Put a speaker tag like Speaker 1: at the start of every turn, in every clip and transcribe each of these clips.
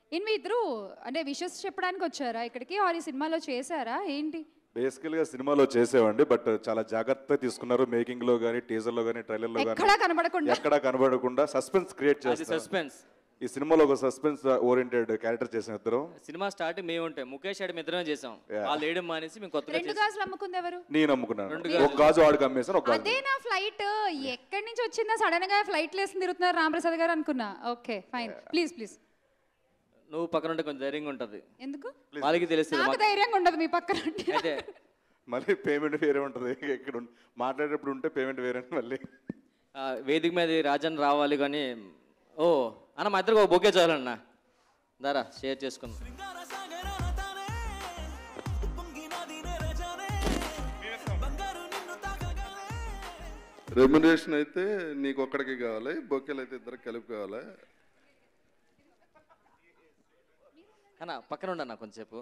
Speaker 1: In me ఇద్దరు అంటే wishes చెప్పడానికి వచ్చారా ఇక్కడికి ఆర్ ఈ సినిమాలో చేశారా ఏంటి
Speaker 2: బేసికల్గా సినిమాలో చేసేవండి బట్ చాలా జాగ్రత్తగా తీసుకున్నారు మేకింగ్ లో కానీ టీజర్ లో కానీ ట్రైలర్ లో
Speaker 1: ఎక్కడా
Speaker 2: కానీ
Speaker 1: కనబడకుండా
Speaker 2: ఎక్కడా కనబడకుండా సస్పెన్స్ క్రియేట్
Speaker 3: అది
Speaker 2: చేస్తారు
Speaker 3: సస్పెన్స్
Speaker 2: ఈ సినిమాలో ఒక సస్పెన్స్ ఓరియంటెడ్ క్యారెక్టర్ చేసిన ఇద్దరు
Speaker 3: సినిమా స్టార్టింగ్ మేము ఉంటాం ముఖేష్ ఆడి ఇద్దరమే చేసాం
Speaker 2: Yeah.
Speaker 3: వాళ్ళు వేయడం మానేసి మేము కొత్తగా
Speaker 1: రెండు
Speaker 3: చేసాం
Speaker 1: గాజులు అమ్ముకుంది ఎవరు
Speaker 2: నేను అమ్ముకున్నాను
Speaker 3: రెండు
Speaker 2: ఒక గాజు వాడికి అమ్మేసాను ఒక గాజు
Speaker 1: అదే నా ఫ్లైట్ ఎక్కడి నుంచి వచ్చిందా సడన్ గా ఫ్లైట్ లేసి తిరుగుతున్నారు రామప్రసాద్ గారు అనుకున్నా ఓకే ఫైన్ ప్లీజ్ ప్లీజ్
Speaker 3: నువ్వు పక్కన ఉంటే కొంచెం ధైర్యంగా ఉంటుంది
Speaker 1: ఎందుకు
Speaker 3: వాళ్ళకి తెలుస్తుంది
Speaker 1: నాకు ధైర్యంగా ఉండదు మీ పక్కన ఉంటే.
Speaker 3: అయితే
Speaker 2: మళ్ళీ పేమెంట్ వేరే ఉంటుంది ఇక్కడ ఉం- మాట్లాడేటప్పుడు ఉంటే పేమెంట్ వేరే మళ్ళీ
Speaker 3: ఆ, వేదిక మీద రాజన్ రావాలి కానీ ఓ అన్న మా ఇద్దరికి ఒక బొకే చాలన్న దారా షేర్ చేసుకుందాం
Speaker 4: రెమ్యునరేషన్ అయితే నీకు ఒక్కడికి కావాలి బొకేలు అయితే ఇద్దరికి కలిపి కావాలి
Speaker 3: అన్న పక్కన ఉండన్న కొంచెంసేపు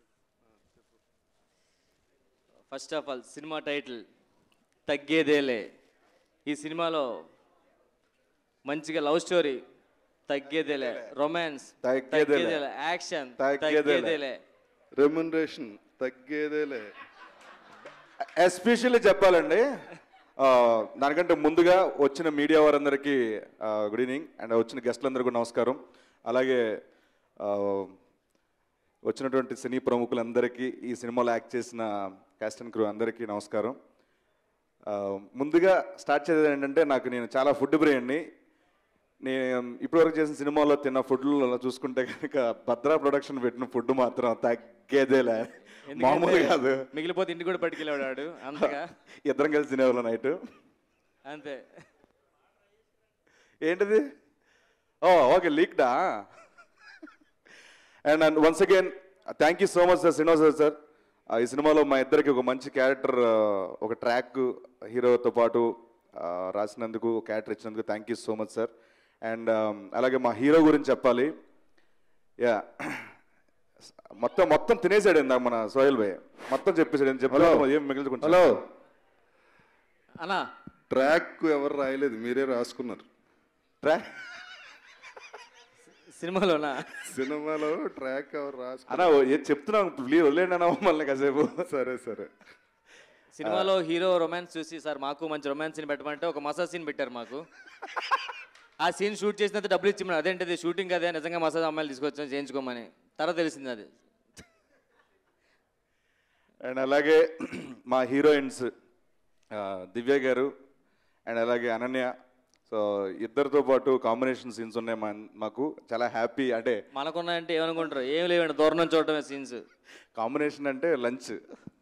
Speaker 3: first of all cinema title Taggedele ఈ సినిమాలో మంచిగా లవ్ స్టోరీ తగ్గేదేలే రొమాన్స్
Speaker 2: తగ్గేదేలే.
Speaker 3: తగ్గేదేలే యాక్షన్
Speaker 2: తగ్గేదేలే.
Speaker 3: తగ్గేదేలే
Speaker 4: రెమ్యునరేషన్ తగ్గేదేలే
Speaker 2: ఎస్పెషల్లీ చెప్పాలండి ఆ, దానికంటే ముందుగా వచ్చిన మీడియా వారందరికీ గుడ్ ఈవినింగ్ అండ్ వచ్చిన గెస్టులందరికీ నమస్కారం అలాగే ఆ, వచ్చినటువంటి సినీ ప్రముఖులందరికీ ఈ సినిమాలో యాక్ట్ చేసిన క్యాస్ట్ అండ్ క్రూ అందరికీ నమస్కారం ఆ, ముందుగా స్టార్ట్ చేసేది ఏంటంటే నాకు నేను చాలా ఫుడ్ బ్రేయండి నేను ఇప్పటివరకు చేసిన సినిమాలో తిన్న ఫుడ్లలో చూసుకుంటే కనుక భద్రా ప్రొడక్షన్ పెట్టిన ఫుడ్ మాత్రం తగ్గేదేలే మామూలు కాదు
Speaker 3: మిగిలిపోతే ఇంటికి కూడా పట్టుకెళ్ళేవాడు అంతగా
Speaker 2: ఇద్దరం కలిసి తినేవాళ్ళం నైట్
Speaker 3: అంతే
Speaker 2: ఏంటిది ఓ ఓకే లీక్డా and and once again thank you so much sir Srinivas sir ఈ సినిమాలో మా ఇద్దరికి ఒక మంచి క్యారెక్టర్ ఒక ట్రాక్ హీరోతో పాటు ఆ, రాసినందుకు క్యారెక్టర్ ఇచ్చినందుకు thank you so much sir and అలాగే మా హీరో గురించి చెప్పాలి యా మొత్తం మొత్తం తినేసాడు ఇందాక మన సోహెల్ భాయ్ మొత్తం చెప్పేసాడు ఏం చెప్పాలో ఏం మిగిలించుకుంటా
Speaker 4: హలో
Speaker 3: అన్నా
Speaker 4: ట్రాక్ ఎవరు రాయలేదు మీరే రాసుకున్నారు
Speaker 2: ట్రాక్
Speaker 3: సినిమాలోనా
Speaker 4: సినిమాలో ట్రాక్ ఎవరు రాసుకున్నారు
Speaker 2: అన్నా ఓ- ఏం చెప్తున్నాం ప్లీజ్ వదిలేండి అన్న మమ్మల్ని కాసేపు
Speaker 4: సరే సరే
Speaker 3: సినిమాలో హీరో రొమాన్స్ చూసి సార్ మాకు మంచి రొమాన్స్ సీన్ పెట్టమంటే ఒక మసాజ్ సీన్ పెట్టారు మాకు ఆ సీన్ షూట్ చేసినంత డబ్బులు ఇచ్చి అదేంటిది షూటింగ్ అదే నిజంగా మసాజ్ అమ్మాయిలు తీసుకొచ్చాం చేయించుకోమని తర్వాత తెలిసింది అది
Speaker 2: అండ్ అలాగే మా హీరోయిన్స్ ఆ, దివ్య గారు అండ్ అలాగే అనన్య సో ఇద్దరితో పాటు కాంబినేషన్ సీన్స్ ఉన్నాయి మా మాకు చాలా హ్యాపీ అంటే
Speaker 3: మనకున్నాయంటే ఏమనుకుంటారు ఏం లేవండి దూరం నుంచి చూడటమే సీన్స్
Speaker 2: కాంబినేషన్ అంటే lunch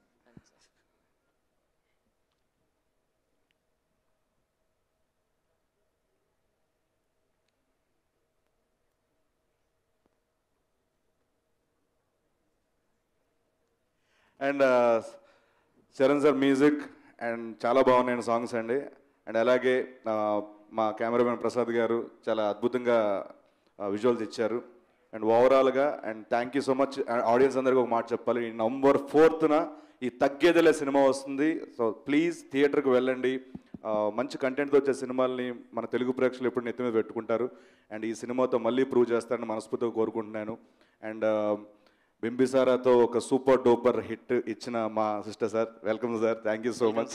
Speaker 2: and Charan sir music and చాలా బాగున్నాయి సాంగ్స్ అండి అండ్ అలాగే ఆ, మా కెమెరామెన్ ప్రసాద్ గారు చాలా అద్భుతంగా విజువల్స్ ఇచ్చారు అండ్ ఓవరాల్గా and thank you so much audience అందరికీ ఒక మాట చెప్పాలి ఈ నవంబర్ ఫోర్త్న ఈ తగ్గేదిలే సినిమా వస్తుంది సో ప్లీజ్ థియేటర్కి వెళ్ళండి ఆ, మంచి కంటెంట్తో వచ్చే సినిమాల్ని మన తెలుగు ప్రేక్షకులు ఎప్పుడు నెత్తి మీద పెట్టుకుంటారు అండ్ ఈ సినిమాతో మళ్ళీ ప్రూవ్ చేస్తారని మనస్ఫూర్తిగా కోరుకుంటున్నాను అండ్ బింబిసారాతో ఒక సూపర్ డూపర్ హిట్ ఇచ్చిన మా sister sir welcome sir thank you so much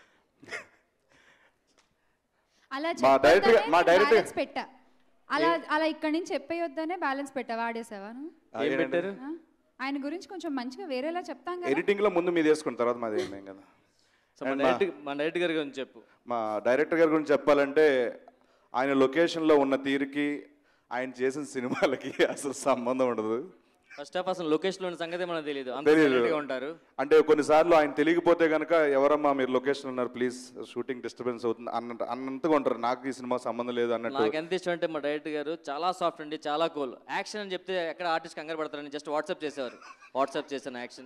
Speaker 1: అలా
Speaker 2: మా director-
Speaker 1: చెప్పొద్దనే
Speaker 2: మా
Speaker 1: నేను
Speaker 2: director-
Speaker 1: balance పెట్టా అలా అలా ఇక్కడి నుంచి చెప్పేయొద్దనే బ్యాలెన్స్ పెట్టా వాడేసావా నువ్వు
Speaker 3: ఏం పెట్టారు
Speaker 1: ఆ? ఆయన గురించి కొంచెం మంచిగా వేరేలా చెప్తాం కదా
Speaker 2: ఎడిటింగ్ లో ముందు మీరు వేసుకున్న తర్వాత మాది ఏమేం కదా
Speaker 3: సో మన డైరెక్ట్ మన డైరెక్ట్ గారి గురించి చెప్పు
Speaker 2: మా డైరెక్టర్ గారి గురించి చెప్పాలంటే ఆయన లొకేషన్లో ఉన్న తీరుకి ఆయన చేసిన సినిమాలకి అసలు సంబంధం ఉండదు
Speaker 3: ఫస్ట్ ఆఫ్ అసలు లొకేషన్ ఉన్న సంగతి మనకు తెలియదు అంత
Speaker 2: తెలీదు.
Speaker 3: silent గా ఉంటారు
Speaker 2: అంటే కొన్నిసార్లు ఆయన తెలియకపోతే కనుక ఎవరమ్మా మీరు లొకేషన్ ఉన్నారు ప్లీజ్ షూటింగ్ డిస్టర్బెన్స్ అవుతుంది అన్న అన్నంతగా ఉంటారు నాకు ఈ సినిమా సంబంధం లేదు అన్నట్టు
Speaker 3: నాకు ఎంత ఇష్టం అంటే మా డైరెక్టర్ గారు చాలా సాఫ్ట్ అండి చాలా కూల్ యాక్షన్ అని చెప్తే ఎక్కడ ఆర్టిస్ట్ కంగారు పడతారని జస్ట్ వాట్సాప్ చేసేవారు వాట్సాప్ చేశాను యాక్షన్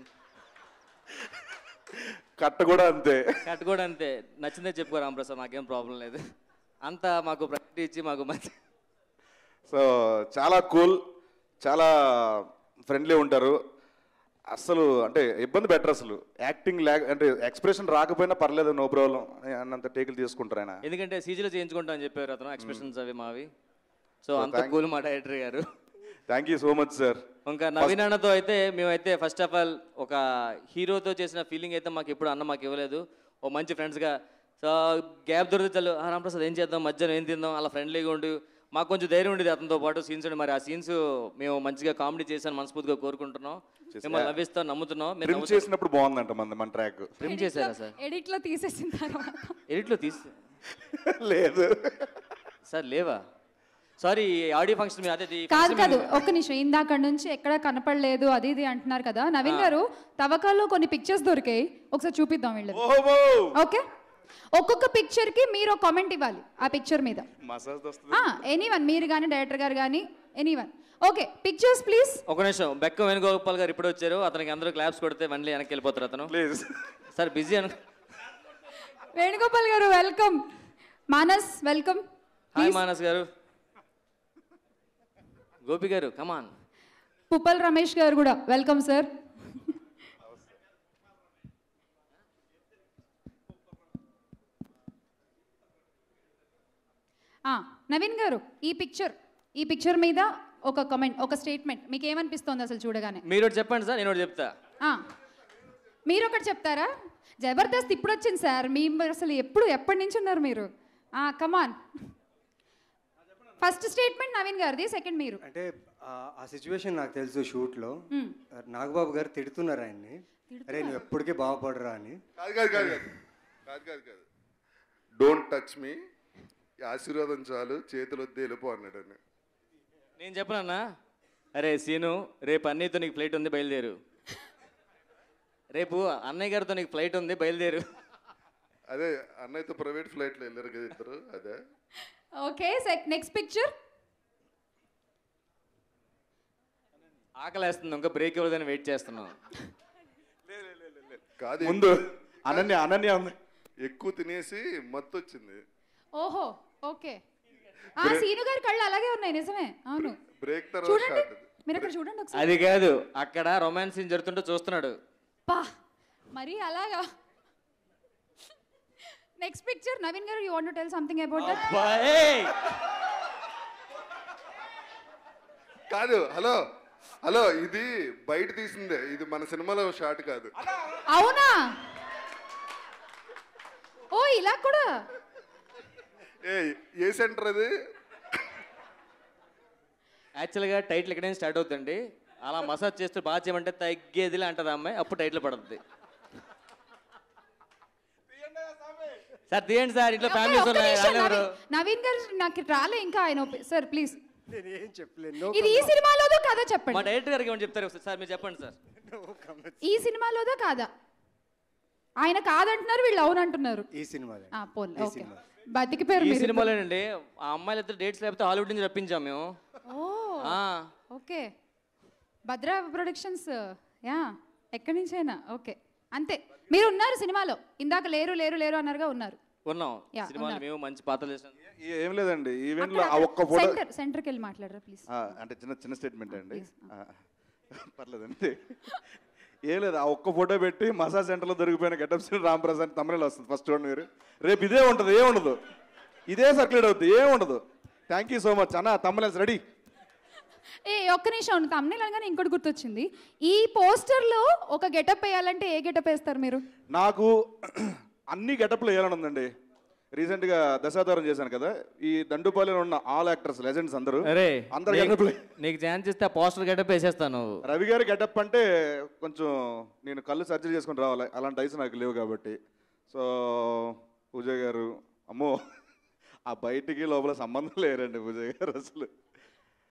Speaker 2: కట్ట కూడా అంతే
Speaker 3: కట్ కూడా అంతే నచ్చిందే చెప్పుకో రామప్రసాద్ నాకేం ప్రాబ్లం లేదు అంతా మాకు ప్రయారిటీ ఇచ్చి మాకు మంచి
Speaker 2: సో చాలా కూల్ చాలా ఫ్రెండ్లీ ఉంటారు అసలు అంటే ఇబ్బంది బెటర్ అసలు యాక్టింగ్ లేక అంటే ఎక్స్ప్రెషన్ రాకపోయినా పర్లేదు నో ప్రాబ్లం అన్నంత టేకులు తీసుకుంటారు ఆయన
Speaker 3: ఎందుకంటే సీజీలో చేయించుకుంటాం అని చెప్పారు అతను ఎక్స్ప్రెషన్స్ అవి మావి సో అంత
Speaker 2: thank-
Speaker 3: కూల్ మా డైరెక్టర్ గారు
Speaker 2: thank you so much sir
Speaker 3: ఇంకా నవీన్ అన్నతో అయితే మేమైతే ఫస్ట్ ఆఫ్ ఆల్ ఒక హీరోతో చేసిన ఫీలింగ్ అయితే మాకు ఎప్పుడు అన్న మాకు ఇవ్వలేదు ఓ మంచి ఫ్రెండ్స్గా సో గ్యాప్ దొరికితే చాలు "ఆ, రామప్రసాద్ ఏం చేద్దాం మధ్యాహ్నం ఏం తిందాం అలా ఫ్రెండ్లీగా ఉండి మాకు కొంచెం ధైర్యం ఉండేది అతనితో పాటు సీన్స్ ఉండి మరి ఆ సీన్స్ మేము మంచిగా కామెడీ చేసాను మనస్ఫూర్తిగా కోరుకుంటున్నాం మిమ్మల్ని నవ్విస్తాం నమ్ముతున్నాం మీరు
Speaker 2: ట్రిమ్ చేసినప్పుడు బాగుందంట మన మన ట్రాక్
Speaker 3: ట్రిమ్ చేశారా సార్
Speaker 1: ఎడిట్ లో తీసేసిన తర్వాత
Speaker 3: ఎడిట్లో తీసి
Speaker 2: లేదు
Speaker 3: సార్ లేవా సారీ ఆడియో ఫంక్షన్ మీద అదే ఈ
Speaker 1: కాదు
Speaker 3: function
Speaker 1: కాదు
Speaker 3: మీద-
Speaker 1: ఒక్క నిమిషం ఇందాక నుంచి ఎక్కడ కనపడలేదు అది ఇది అంటున్నారు కదా నవీన్ గారు తవ్వకాల్లో కొన్ని పిక్చర్స్ దొరికాయి ఒకసారి చూపిద్దాం వీళ్ళకి
Speaker 2: ఓహో
Speaker 1: ఓకే ఒక్కొక్క పిక్చర్ కి మీరు ఒక కామెంట్ ఇవ్వాలి ఆ పిక్చర్ మీద
Speaker 2: మసాజ్ వస్తుంది
Speaker 1: ఎనీ వన్ మీరు కానీ డైరెక్టర్ గారు కానీ any one okay pictures please
Speaker 3: ఒక నిమిషం బెక్క వేణుగోపాల్ గారు ఇప్పుడు వచ్చారు అతనికి అందరూ క్లాప్స్ కొడితే మళ్ళీ వెనక్కి వెళ్ళిపోతారు అతను
Speaker 2: ప్లీజ్
Speaker 3: సార్ బిజీ అను
Speaker 1: వేణుగోపాల్ గారు welcome Manas welcome
Speaker 3: hi Manas గారు గోపి గారు కమాన్
Speaker 1: పుప్పల్ రమేష్ గారు కూడా వెల్కమ్ సార్ నవీన్ గారు ఈ పిక్చర్ ఈ పిక్చర్ మీద ఒక కమెంట్ ఒక స్టేట్మెంట్ మీకు ఏమనిపిస్తోంది అసలు చూడగానే
Speaker 3: మీరు ఒకటి చెప్పండి సార్ నేను ఒకటి చెప్తా
Speaker 1: ఆ, మీరు ఒకటి చెప్తారా జబర్దస్త్ ఇప్పుడు వచ్చింది సార్ మీ అసలు ఎప్పుడు ఎప్పటి నుంచి ఉన్నారు మీరు కమాన్ ఫస్ట్ స్టేట్మెంట్ నవీన్ గారిది సెకండ్ మీరు
Speaker 5: అంటే ఆ- ఆ సిచ్యువేషన్ నాకు తెలుసు షూట్లో నాగబాబు గారు తిడుతున్నారు ఆయన్ని అరే నువ్వు ఎప్పటికీ బాగుపడరా అని
Speaker 4: కాదు కాదు కాదు కాదు కాదు కాదు కాదు డోంట్ టచ్ మీ ఆశీర్వాదం చాలు చేతులు వద్దు వెళ్ళిపో అన్నాడు అని
Speaker 3: నేను చెప్పనన్నా అరే సీను రేపు అన్నయ్యతో నీకు ఫ్లైట్ ఉంది బయలుదేరు రేపు అన్నయ్య గారితో నీకు ఫ్లైట్ ఉంది బయలుదేరు
Speaker 4: అదే అన్నయ్యతో ప్రైవేట్ ఫ్లైట్లో వెళ్ళారు కదా ఇద్దరు అదే
Speaker 1: ఓకే నెక్స్ట్ పిక్చర్
Speaker 3: ఆకలేస్తుంది ఇంకా బ్రేక్ ఇవ్వదని వెయిట్ చేస్తున్నాం
Speaker 4: కాదు
Speaker 2: ముందు అనన్య అనన్య ఉంది
Speaker 4: ఎక్కువ తినేసి మత్తు వచ్చింది
Speaker 1: ఓహో ఓకే ఆ సీను గారి కళ్ళు అలాగే ఉన్నాయి నిజమే అవును
Speaker 4: బ్రేక్ తర్వాత
Speaker 1: చూడండి
Speaker 4: షార్ట్ అది
Speaker 1: మీరు అక్కడ చూడండి ఒకసారి
Speaker 3: అది కాదు అక్కడ రొమాన్స్ సీన్ జరుగుతుంటే చూస్తున్నాడు
Speaker 1: పా మరి అలాగా నెక్స్ట్ పిక్చర్ నవీన్ గారు you want to tell something about that
Speaker 3: boy
Speaker 4: కాదు హలో హలో ఇది బయట తీసిందే ఇది మన సినిమాలో షార్ట్ కాదు
Speaker 1: అవునా ఓ ఇలా కూడా
Speaker 4: ఏ ఏ సెంటర్ అది
Speaker 3: యాక్చువల్గా టైటిల్ ఎక్కడైనా స్టార్ట్ అవుతుంది అలా మసాజ్ చేస్తూ బాగా చేయమంటే తగ్గేదిలే అంటది ఆ అమ్మాయి అప్పుడు టైటిల్ పడుతుంది సార్ తీయండి సార్ ఇంట్లో
Speaker 1: ఒక్క-
Speaker 3: ఫ్యామిలీస్
Speaker 1: ఒక్క
Speaker 3: ఉన్నాయి
Speaker 1: నిమిషం,
Speaker 3: రాలేరు
Speaker 1: నవీన్- నవీన్ గారు నాకు రాలే ఇంకా ఆయన సార్ ప్లీజ్
Speaker 5: నేను ఏం చెప్పలేను నో
Speaker 1: ఇది ఈ సినిమాలోదో కాదా
Speaker 3: మా
Speaker 1: చెప్పండి
Speaker 3: డైరెక్టర్ గారికి ఏమని చెప్తారు ఒకసారి సార్ మీరు చెప్పండి సార్
Speaker 1: ఈ సినిమాలోదో కాదా ఆయన కాదంటున్నారు వీళ్ళు అవునంటున్నారు
Speaker 5: ఈ సినిమా
Speaker 1: ఆ, పోన్లే ఓకే బతికిపోయారు
Speaker 3: ఈ
Speaker 1: మీరు
Speaker 3: సినిమాలోనండి ఆ అమ్మాయిలు ఇద్దరు డేట్స్ లేకపోతే హాలీవుడ్ నుంచి రప్పించాం మేము
Speaker 1: ఓ
Speaker 3: ఆ,
Speaker 1: ఓకే భద్రా ప్రొడక్షన్స్ యా ఎక్కడి నుంచైనా ఓకే అంతే మీరు ఉన్నారు సినిమాలో ఇందాక లేరు లేరు లేరు అన్నారుగా ఉన్నారు
Speaker 3: ఉన్నాం
Speaker 1: యా,
Speaker 3: సినిమాలు
Speaker 1: ఉన్నారు.
Speaker 3: మేము మంచి పాత్రలు చేసాం
Speaker 2: ఏ- ఏం లేదండి ఈవెంట్ లో ఆ ఒక్క ఫోటో
Speaker 1: సెంటర్ సెంటర్కి వెళ్ళి మాట్లాడరా ప్లీజ్
Speaker 2: ఆ, అంటే చిన్న చిన్న స్టేట్మెంట్ అండి ఆ, పర్లేదండి ఏం లేదు ఆ ఒక్క ఫోటో పెట్టి మసాజ్ సెంటర్లో దొరికిపోయిన గెటప్ శ్రీ రామప్రసాద్ తమిళలో వస్తుంది ఫస్ట్ చూడండి మీరు రేపు ఇదే ఉంటుంది ఏం ఉండదు ఇదే సర్క్యులేట్ అవుతుంది ఏం ఉండదు థ్యాంక్ యూ సో మచ్ అన్న తమిళన్స్ రెడీ
Speaker 1: ఏ ఒక్క నిమిషం తమ్ముని అనగానే ఇంకోటి గుర్తొచ్చింది ఈ పోస్టర్లో ఒక గెటప్ వేయాలంటే ఏ గెటప్ వేస్తారు మీరు
Speaker 2: నాకు అన్ని గెటప్లు వేయాలని ఉందండి రీసెంట్గా దశావతారం చేశాను కదా ఈ దండుపాలెలో ఉన్న ఆల్ యాక్టర్స్ లెజెండ్స్ అందరూ
Speaker 3: అరే
Speaker 2: అందరు
Speaker 3: నీకు-
Speaker 2: గెటప్లు
Speaker 3: నీకు ఛాన్స్ ఇస్తే ఆ పోస్టర్ గడ్డ వేసేస్తాను
Speaker 2: రవి గారి గెటప్ అంటే కొంచెం నేను కళ్ళు సర్జరీ చేసుకొని రావాలి అలాంటి ఐస్ నాకు లేవు కాబట్టి సో పూజ గారు అమ్మో ఆ బయటికి లోపల సంబంధం లేరండి పూజ గారు అసలు